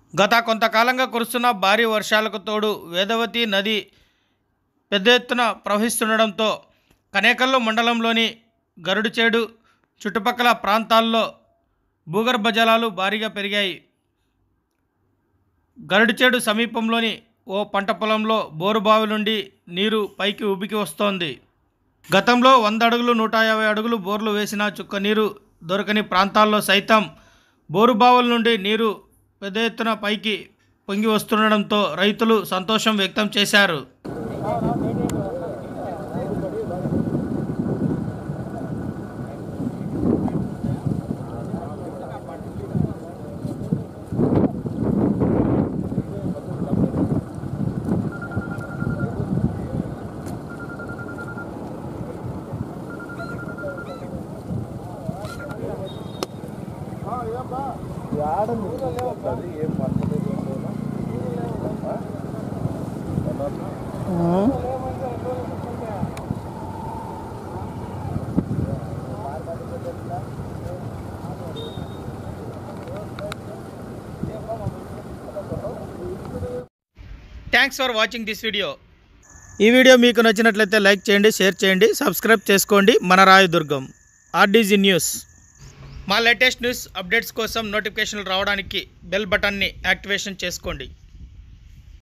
గత కొంతకాలంగా కురుస్తున్న భారీ వర్షాలకు తోడు వేదవతి నది పెద్ద ఎత్తున ప్రవహిస్తుండడంతో కనేకల్లు మండలంలోని గరుడుచేడు చుట్టుపక్కల ప్రాంతాల్లో భూగర్భ జలాలు భారీగా పెరిగాయి గరుడుచేడు సమీపంలోని ఓ పంట పొలంలో బోరుబావి నుండి నీరు పైకి ఉబికి వస్తోంది గతంలో వంద అడుగులు నూట యాభై అడుగులు బోర్లు వేసిన చుక్క నీరు దొరకని ప్రాంతాల్లో సైతం బోరుబావుల నుండి నీరు పెద్ద ఎత్తున పైకి పొంగి వస్తుండడంతో రైతులు సంతోషం వ్యక్తం చేశారు thanks for watching this video ఈ వీడియో మీకు నచ్చినట్లయితే లైక్ చేయండి షేర్ చేయండి సబ్స్క్రైబ్ చేసుకోండి మన రాయదుర్గం ఆర్డీజీ న్యూస్ మా లేటెస్ట్ న్యూస్ అప్డేట్స్ కోసం నోటిఫికేషన్లు రావడానికి బెల్ బటన్ని యాక్టివేషన్ చేసుకోండి